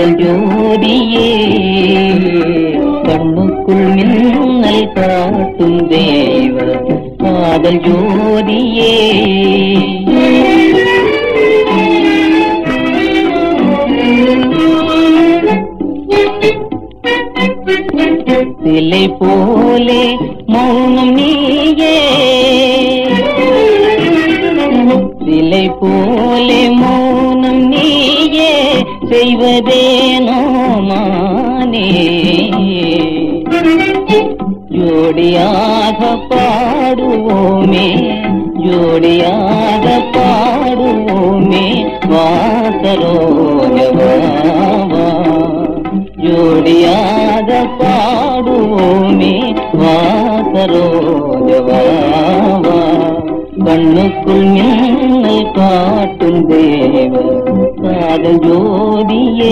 காதல் ஜோதியே கண்ணுக்குள் மின்னல் காட்டும் தேவ காதல் ஜோதியே சிலை போலே மௌனம் நீயே சிலை போலே மௌனம் நீயே செய்வதேனோ மானே ஜோடியாக பாடுவோமே ஜோடியாக பாடுவோமே வாசரோஜவா ஜோடியாக பாடுவோமே வாசரோஜவா கண்ணுக்குள் மின்னல் காட்டும் தேவ காதல் ஜோதியே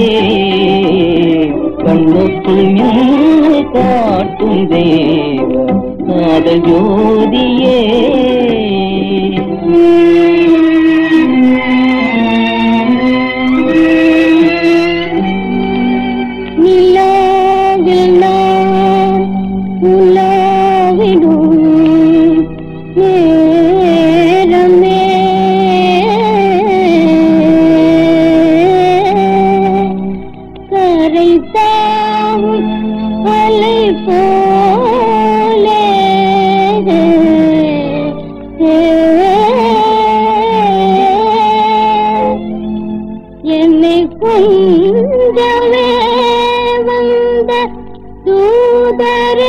கண்ணுக்குள் மின்னல் காட்டும் தேவ காதல் ஜோதியே நிலாவில் நான் உலாவிடும் நேரமே கரைத்தாவும் அலை போலே என்னை கொஞ்சவே வந்த தூதரே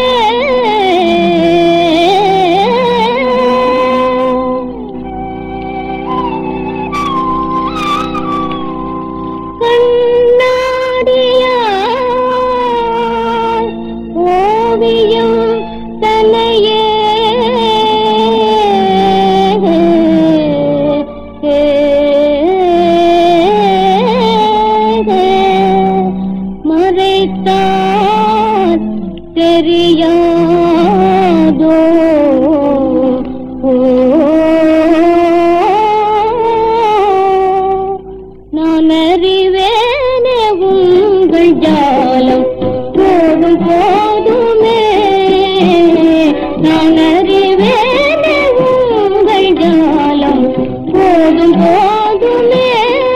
கண்ணாடியாய் ஓவியம் தன்னையே மறைத்தான் தெரியாதோ நான் அறிவேனே உங்கள் ஜாலம் போதும் போதுமே நான் அறிவேனே உங்கள் ஜாலம் போதும் போதுமே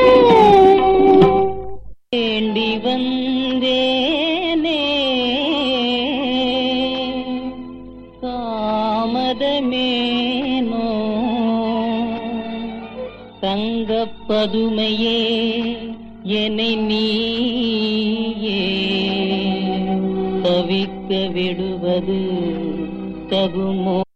வேண்டி வந்தேனே தாமதமேனோ தங்கப் பதுமையே என்னை நீயே தவிக்க விடுவது தகுமோ